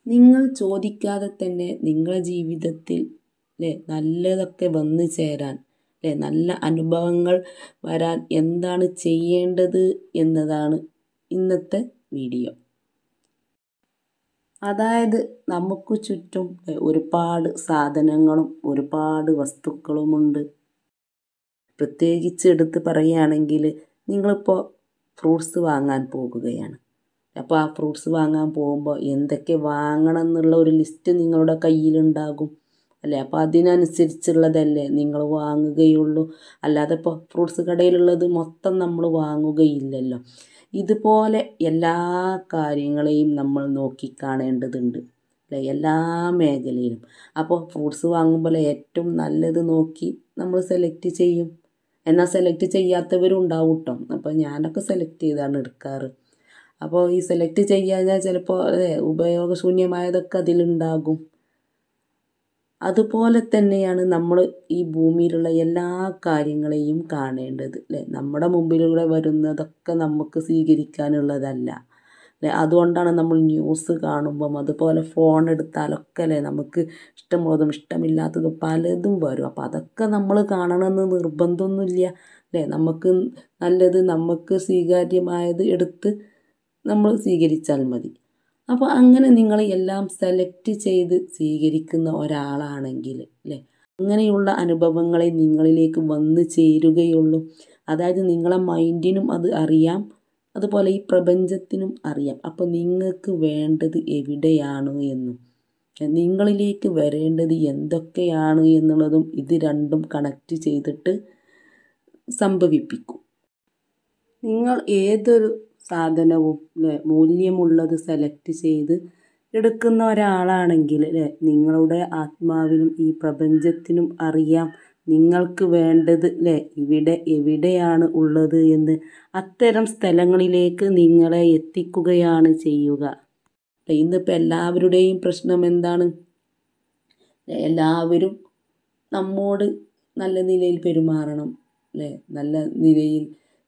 നിങ്ങൾ ചോദിക്കാതെ തന്നെ നിങ്ങളുടെ ജീവിതത്തിൽ അല്ലേ നല്ലതൊക്കെ വന്നു ചേരാൻ അല്ലേ നല്ല അനുഭവങ്ങൾ വരാൻ എന്താണ് ചെയ്യേണ്ടത് എന്നതാണ് ഇന്നത്തെ വീഡിയോ അതായത് നമുക്ക് ചുറ്റും ഒരുപാട് സാധനങ്ങളും ഒരുപാട് വസ്തുക്കളുമുണ്ട് പ്രത്യേകിച്ച് എടുത്ത് പറയുകയാണെങ്കിൽ നിങ്ങളിപ്പോൾ ഫ്രൂട്ട്സ് വാങ്ങാൻ പോകുകയാണ് അപ്പോൾ ആ ഫ്രൂട്ട്സ് വാങ്ങാൻ പോകുമ്പോൾ എന്തൊക്കെ വാങ്ങണം എന്നുള്ള ഒരു ലിസ്റ്റ് നിങ്ങളുടെ കയ്യിലുണ്ടാകും അല്ലേ അപ്പോൾ അതിനനുസരിച്ചുള്ളതല്ലേ നിങ്ങൾ വാങ്ങുകയുള്ളൂ അല്ലാതെ ഇപ്പോൾ ഫ്രൂട്ട്സ് കടയിലുള്ളത് മൊത്തം നമ്മൾ വാങ്ങുകയില്ലല്ലോ ഇതുപോലെ എല്ലാ കാര്യങ്ങളെയും നമ്മൾ നോക്കിക്കാണേണ്ടതുണ്ട് അല്ലേ എല്ലാ മേഖലയിലും അപ്പോൾ ഫ്രൂട്ട്സ് വാങ്ങുമ്പോൾ ഏറ്റവും നല്ലത് നോക്കി നമ്മൾ സെലക്ട് ചെയ്യും എന്നാൽ സെലക്ട് ചെയ്യാത്തവരും ഉണ്ടാവും കേട്ടോ അപ്പോൾ ഞാനൊക്കെ സെലക്ട് ചെയ്താണ് എടുക്കാറ് അപ്പോൾ ഈ സെലക്ട് ചെയ്യാഞ്ഞാൽ ചിലപ്പോൾ ഉപയോഗശൂന്യമായതൊക്കെ അതിലുണ്ടാകും അതുപോലെ തന്നെയാണ് നമ്മൾ ഈ ഭൂമിയിലുള്ള എല്ലാ കാര്യങ്ങളെയും കാണേണ്ടത് അല്ലേ നമ്മുടെ മുമ്പിലൂടെ വരുന്നതൊക്കെ നമുക്ക് സ്വീകരിക്കാനുള്ളതല്ല അല്ലേ അതുകൊണ്ടാണ് നമ്മൾ ന്യൂസ് കാണുമ്പം അതുപോലെ ഫോൺ എടുത്താലൊക്കെ അല്ലേ നമുക്ക് ഇഷ്ടമുള്ളതും ഇഷ്ടമില്ലാത്തതും പലതും വരും അപ്പോൾ അതൊക്കെ നമ്മൾ കാണണമെന്ന് നിർബന്ധമൊന്നുമില്ല അല്ലേ നമുക്ക് നല്ലത് നമുക്ക് സ്വീകാര്യമായത് എടുത്ത് നമ്മൾ സ്വീകരിച്ചാൽ മതി അപ്പോൾ അങ്ങനെ നിങ്ങൾ എല്ലാം സെലക്ട് ചെയ്ത് സ്വീകരിക്കുന്ന ഒരാളാണെങ്കിൽ അല്ലേ അങ്ങനെയുള്ള അനുഭവങ്ങളെ നിങ്ങളിലേക്ക് വന്നു ചേരുകയുള്ളൂ അതായത് നിങ്ങളെ മൈൻഡിനും അത് അറിയാം അതുപോലെ ഈ പ്രപഞ്ചത്തിനും അറിയാം അപ്പോൾ നിങ്ങൾക്ക് വേണ്ടത് എവിടെയാണ് എന്നും നിങ്ങളിലേക്ക് വരേണ്ടത് എന്തൊക്കെയാണ് എന്നുള്ളതും ഇത് രണ്ടും കണക്റ്റ് ചെയ്തിട്ട് സംഭവിപ്പിക്കും നിങ്ങൾ ഏതൊരു സാധനവും അല്ലേ മൂല്യമുള്ളത് സെലക്ട് ചെയ്ത് എടുക്കുന്ന ഒരാളാണെങ്കിൽ അല്ലേ നിങ്ങളുടെ ആത്മാവിനും ഈ പ്രപഞ്ചത്തിനും അറിയാം നിങ്ങൾക്ക് വേണ്ടത് അല്ലേ ഇവിടെ എവിടെയാണ് ഉള്ളത് എന്ന് അത്തരം സ്ഥലങ്ങളിലേക്ക് നിങ്ങളെ എത്തിക്കുകയാണ് ചെയ്യുക ഇന്നിപ്പോൾ എല്ലാവരുടെയും പ്രശ്നം എന്താണ് എല്ലാവരും നമ്മോട് നല്ല നിലയിൽ പെരുമാറണം അല്ലേ നല്ല നിലയിൽ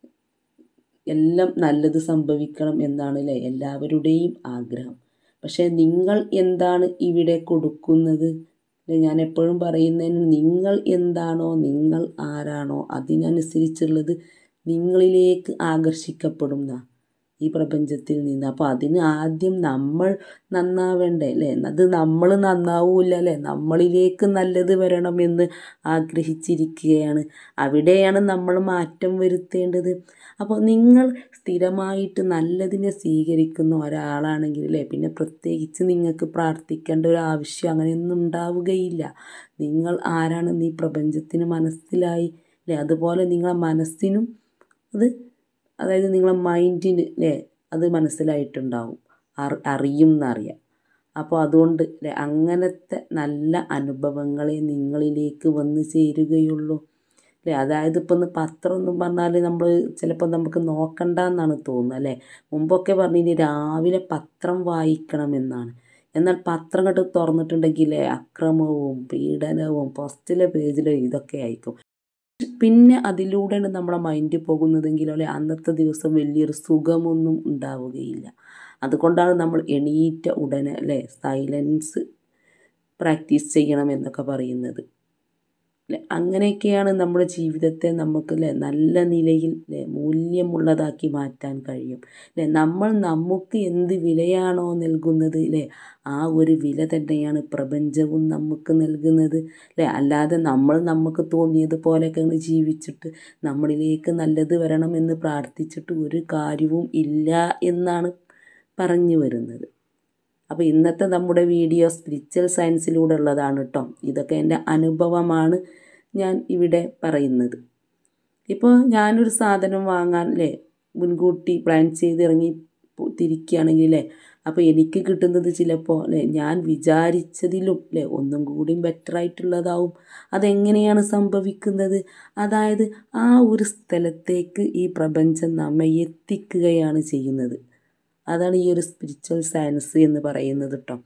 എല്ലാം നല്ലത് സംഭവിക്കണം എന്നാണ് അല്ലേ എല്ലാവരുടെയും ആഗ്രഹം പക്ഷേ നിങ്ങൾ എന്താണ് ഇവിടെ കൊടുക്കുന്നത് ഞാൻ എപ്പോഴും പറയുന്നതിന് നിങ്ങൾ എന്താണോ നിങ്ങൾ ആരാണോ അതിനനുസരിച്ചുള്ളത് നിങ്ങളിലേക്ക് ആകർഷിക്കപ്പെടുന്ന ഈ പ്രപഞ്ചത്തിൽ നിന്ന് അപ്പോൾ അതിന് ആദ്യം നമ്മൾ നന്നാവേണ്ടേ അല്ലേ അത് നമ്മൾ നന്നാവൂല അല്ലേ നമ്മളിലേക്ക് നല്ലത് വരണമെന്ന് ആഗ്രഹിച്ചിരിക്കുകയാണ് അവിടെയാണ് നമ്മൾ മാറ്റം വരുത്തേണ്ടത് അപ്പോൾ നിങ്ങൾ സ്ഥിരമായിട്ട് നല്ലതിനെ സ്വീകരിക്കുന്ന ഒരാളാണെങ്കിൽ അല്ലേ പിന്നെ പ്രത്യേകിച്ച് നിങ്ങൾക്ക് പ്രാർത്ഥിക്കേണ്ട ഒരു ആവശ്യം അങ്ങനെയൊന്നും ഉണ്ടാവുകയില്ല നിങ്ങൾ ആരാണെന്ന് ഈ പ്രപഞ്ചത്തിന് മനസ്സിലായി അല്ലേ അതുപോലെ നിങ്ങളെ മനസ്സിനും അത് അതായത് നിങ്ങളെ മൈൻഡിന് അല്ലേ അത് മനസ്സിലായിട്ടുണ്ടാവും അറിയും എന്നറിയാം അപ്പോൾ അതുകൊണ്ട് അല്ലേ അങ്ങനത്തെ നല്ല അനുഭവങ്ങളെ നിങ്ങളിലേക്ക് വന്നു ചേരുകയുള്ളൂ അല്ലേ അതായത് ഇപ്പം ഒന്ന് പത്രം എന്ന് പറഞ്ഞാൽ നമ്മൾ ചിലപ്പോൾ നമുക്ക് നോക്കണ്ട എന്നാണ് തോന്നുന്നത് അല്ലേ മുമ്പൊക്കെ പറഞ്ഞിട്ട് രാവിലെ പത്രം വായിക്കണമെന്നാണ് എന്നാൽ പത്രം കണ്ട് തുറന്നിട്ടുണ്ടെങ്കിൽ അക്രമവും പീഡനവും ഫസ്റ്റിലെ പേജിലെ ഇതൊക്കെ ആയിരിക്കും പിന്നെ അതിലൂടെയാണ് നമ്മുടെ മൈൻഡ് പോകുന്നതെങ്കിൽ അല്ലെ അന്നത്തെ ദിവസം വലിയൊരു സുഖമൊന്നും ഉണ്ടാവുകയില്ല അതുകൊണ്ടാണ് നമ്മൾ എണീറ്റ ഉടനെ അല്ലേ സൈലൻസ് പ്രാക്ടീസ് ചെയ്യണം എന്നൊക്കെ പറയുന്നത് അല്ലെ അങ്ങനെയൊക്കെയാണ് നമ്മുടെ ജീവിതത്തെ നമുക്ക് അല്ലെ നല്ല നിലയിൽ അല്ലെ മൂല്യമുള്ളതാക്കി മാറ്റാൻ കഴിയും അല്ലെ നമ്മൾ നമുക്ക് എന്ത് വിലയാണോ നൽകുന്നത് അല്ലെ ആ ഒരു വില തന്നെയാണ് പ്രപഞ്ചവും നമുക്ക് നൽകുന്നത് അല്ലെ അല്ലാതെ നമ്മൾ നമുക്ക് തോന്നിയതുപോലെയൊക്കെ ജീവിച്ചിട്ട് നമ്മളിലേക്ക് നല്ലത് വരണമെന്ന് പ്രാർത്ഥിച്ചിട്ട് ഒരു കാര്യവും ഇല്ല എന്നാണ് പറഞ്ഞു വരുന്നത് അപ്പോൾ ഇന്നത്തെ നമ്മുടെ വീഡിയോ സ്പിരിച്വൽ സയൻസിലൂടെ ഉള്ളതാണ് കേട്ടോ ഇതൊക്കെ എൻ്റെ അനുഭവമാണ് ഞാൻ ഇവിടെ പറയുന്നത് ഇപ്പോൾ ഞാനൊരു സാധനം വാങ്ങാൻ അല്ലേ മുൻകൂട്ടി പ്ലാൻ ചെയ്ത് ഇറങ്ങി തിരിക്കുകയാണെങ്കിൽ അല്ലേ അപ്പോൾ എനിക്ക് കിട്ടുന്നത് ചിലപ്പോൾ അല്ലേ ഞാൻ വിചാരിച്ചതിലും അല്ലേ ഒന്നും കൂടി ബെറ്റർ ആയിട്ടുള്ളതാവും അതെങ്ങനെയാണ് സംഭവിക്കുന്നത് അതായത് ആ ഒരു സ്ഥലത്തേക്ക് ഈ പ്രപഞ്ചം നമ്മെ എത്തിക്കുകയാണ് ചെയ്യുന്നത് അതാണ് ഈ ഒരു സ്പിരിച്വൽ സയൻസ് എന്ന് പറയുന്നത് കേട്ടോ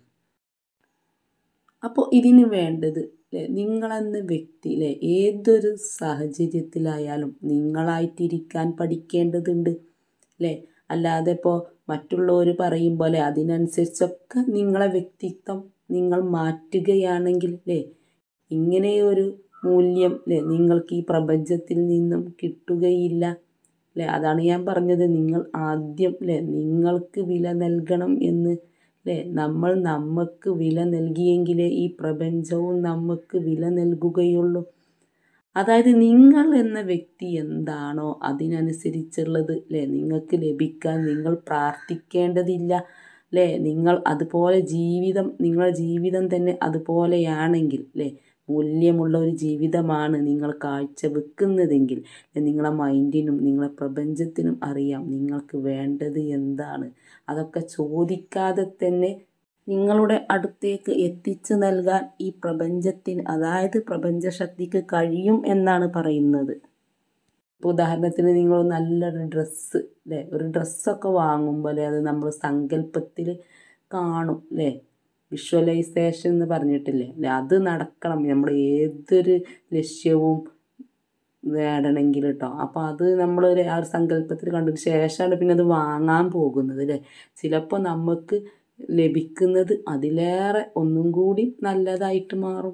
അപ്പോൾ ഇതിന് വേണ്ടത് അല്ലേ നിങ്ങളെന്ന വ്യക്തി അല്ലേ ഏതൊരു സാഹചര്യത്തിലായാലും നിങ്ങളായിട്ടിരിക്കാൻ പഠിക്കേണ്ടതുണ്ട് അല്ലേ അല്ലാതെ ഇപ്പോൾ മറ്റുള്ളവർ പറയും പോലെ അതിനനുസരിച്ചൊക്കെ നിങ്ങളെ വ്യക്തിത്വം നിങ്ങൾ മാറ്റുകയാണെങ്കിൽ അല്ലേ ഇങ്ങനെയൊരു മൂല്യം അല്ലേ നിങ്ങൾക്ക് ഈ പ്രപഞ്ചത്തിൽ നിന്നും കിട്ടുകയില്ല അല്ലേ അതാണ് ഞാൻ പറഞ്ഞത് നിങ്ങൾ ആദ്യം അല്ലേ നിങ്ങൾക്ക് വില നൽകണം എന്ന് അല്ലേ നമ്മൾ നമുക്ക് വില നൽകിയെങ്കിലേ ഈ പ്രപഞ്ചവും നമുക്ക് വില നൽകുകയുള്ളൂ അതായത് നിങ്ങൾ എന്ന വ്യക്തി എന്താണോ അതിനനുസരിച്ചുള്ളത് അല്ലേ നിങ്ങൾക്ക് ലഭിക്കാൻ നിങ്ങൾ പ്രാർത്ഥിക്കേണ്ടതില്ല അല്ലേ നിങ്ങൾ അതുപോലെ ജീവിതം നിങ്ങളുടെ ജീവിതം തന്നെ അതുപോലെയാണെങ്കിൽ അല്ലേ മൂല്യമുള്ള ഒരു ജീവിതമാണ് നിങ്ങൾ കാഴ്ചവെക്കുന്നതെങ്കിൽ നിങ്ങളെ മൈൻഡിനും നിങ്ങളെ പ്രപഞ്ചത്തിനും അറിയാം നിങ്ങൾക്ക് വേണ്ടത് എന്താണ് അതൊക്കെ ചോദിക്കാതെ തന്നെ നിങ്ങളുടെ അടുത്തേക്ക് എത്തിച്ചു നൽകാൻ ഈ പ്രപഞ്ചത്തിന് അതായത് പ്രപഞ്ചശക്തിക്ക് കഴിയും എന്നാണ് പറയുന്നത് ഇപ്പോൾ ഉദാഹരണത്തിന് നിങ്ങൾ നല്ലൊരു ഡ്രസ്സ് അല്ലേ ഒരു ഡ്രസ്സൊക്കെ വാങ്ങുമ്പോൾ അല്ലേ അത് നമ്മൾ സങ്കല്പത്തിൽ കാണും അല്ലേ വിഷ്വലൈസേഷൻ എന്ന് പറഞ്ഞിട്ടില്ലേ അല്ലേ അത് നടക്കണം നമ്മൾ ഏതൊരു ലക്ഷ്യവും നേടണമെങ്കിൽ കേട്ടോ അപ്പോൾ അത് നമ്മളൊരു ആ ഒരു സങ്കല്പത്തിൽ കണ്ടതിന് ശേഷമാണ് പിന്നെ അത് വാങ്ങാൻ പോകുന്നത് അല്ലേ ചിലപ്പോൾ നമുക്ക് ലഭിക്കുന്നത് അതിലേറെ ഒന്നും കൂടി നല്ലതായിട്ട് മാറും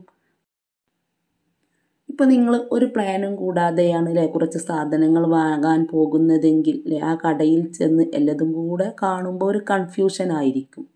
ഇപ്പോൾ നിങ്ങൾ ഒരു പ്ലാനും കൂടാതെയാണ് അല്ലേ കുറച്ച് സാധനങ്ങൾ വാങ്ങാൻ പോകുന്നതെങ്കിൽ അല്ലേ ആ കടയിൽ ചെന്ന് എല്ലതും കൂടെ കാണുമ്പോൾ ഒരു കൺഫ്യൂഷൻ ആയിരിക്കും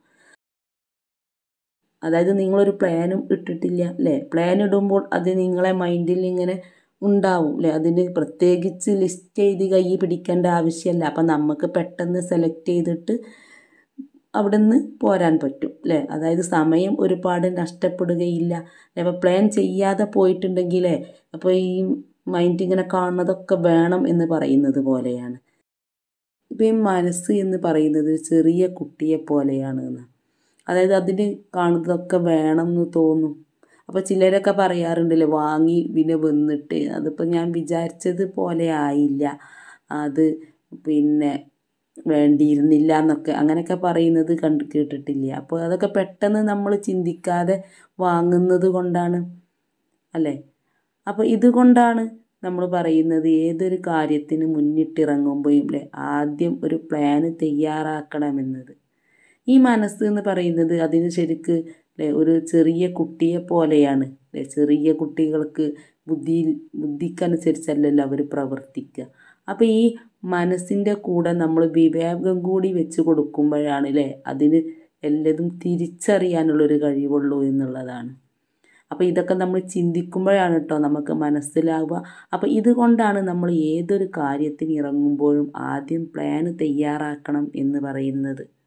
അതായത് നിങ്ങളൊരു പ്ലാനും ഇട്ടിട്ടില്ല അല്ലേ പ്ലാൻ ഇടുമ്പോൾ അത് നിങ്ങളെ മൈൻഡിൽ ഇങ്ങനെ ഉണ്ടാവും അല്ലേ അതിന് പ്രത്യേകിച്ച് ലിസ്റ്റ് ചെയ്ത് കൈ പിടിക്കേണ്ട ആവശ്യമില്ല അപ്പം നമുക്ക് പെട്ടെന്ന് സെലക്ട് ചെയ്തിട്ട് അവിടെ നിന്ന് പോരാൻ പറ്റും അല്ലേ അതായത് സമയം ഒരുപാട് നഷ്ടപ്പെടുകയില്ല അപ്പോൾ പ്ലാൻ ചെയ്യാതെ പോയിട്ടുണ്ടെങ്കിലേ അപ്പോൾ ഈ മൈൻഡ് ഇങ്ങനെ കാണുന്നതൊക്കെ വേണം എന്ന് പറയുന്നത് പോലെയാണ് ഇപ്പം ഈ മനസ്സ് എന്ന് പറയുന്നത് ചെറിയ കുട്ടിയെ പോലെയാണ് എന്ന് അതായത് അതിന് കാണുന്നതൊക്കെ വേണം എന്ന് തോന്നും അപ്പോൾ ചിലരൊക്കെ പറയാറുണ്ടല്ലേ വാങ്ങി പിന്നെ വന്നിട്ട് അതിപ്പോൾ ഞാൻ വിചാരിച്ചത് പോലെ ആയില്ല അത് പിന്നെ വേണ്ടിയിരുന്നില്ല എന്നൊക്കെ അങ്ങനെയൊക്കെ പറയുന്നത് കണ്ട് കേട്ടിട്ടില്ല അപ്പോൾ അതൊക്കെ പെട്ടെന്ന് നമ്മൾ ചിന്തിക്കാതെ വാങ്ങുന്നത് കൊണ്ടാണ് അല്ലേ അപ്പോൾ ഇതുകൊണ്ടാണ് നമ്മൾ പറയുന്നത് ഏതൊരു കാര്യത്തിന് മുന്നിട്ടിറങ്ങുമ്പോഴും അല്ലേ ആദ്യം ഒരു പ്ലാന് തയ്യാറാക്കണമെന്നത് ഈ മനസ്സ് എന്ന് പറയുന്നത് അതിന് ശരിക്ക് അല്ലേ ഒരു ചെറിയ കുട്ടിയെ പോലെയാണ് അല്ലേ ചെറിയ കുട്ടികൾക്ക് ബുദ്ധി ബുദ്ധിക്കനുസരിച്ചല്ലല്ലോ അവർ പ്രവർത്തിക്കുക അപ്പോൾ ഈ മനസ്സിൻ്റെ കൂടെ നമ്മൾ വിവേകം കൂടി വെച്ച് കൊടുക്കുമ്പോഴാണ് അല്ലേ അതിന് എല്ലതും തിരിച്ചറിയാനുള്ളൊരു കഴിവുള്ളൂ എന്നുള്ളതാണ് അപ്പോൾ ഇതൊക്കെ നമ്മൾ ചിന്തിക്കുമ്പോഴാണ് കേട്ടോ നമുക്ക് മനസ്സിലാവുക അപ്പോൾ ഇതുകൊണ്ടാണ് നമ്മൾ ഏതൊരു കാര്യത്തിന് ഇറങ്ങുമ്പോഴും ആദ്യം പ്ലാൻ തയ്യാറാക്കണം എന്ന് പറയുന്നത്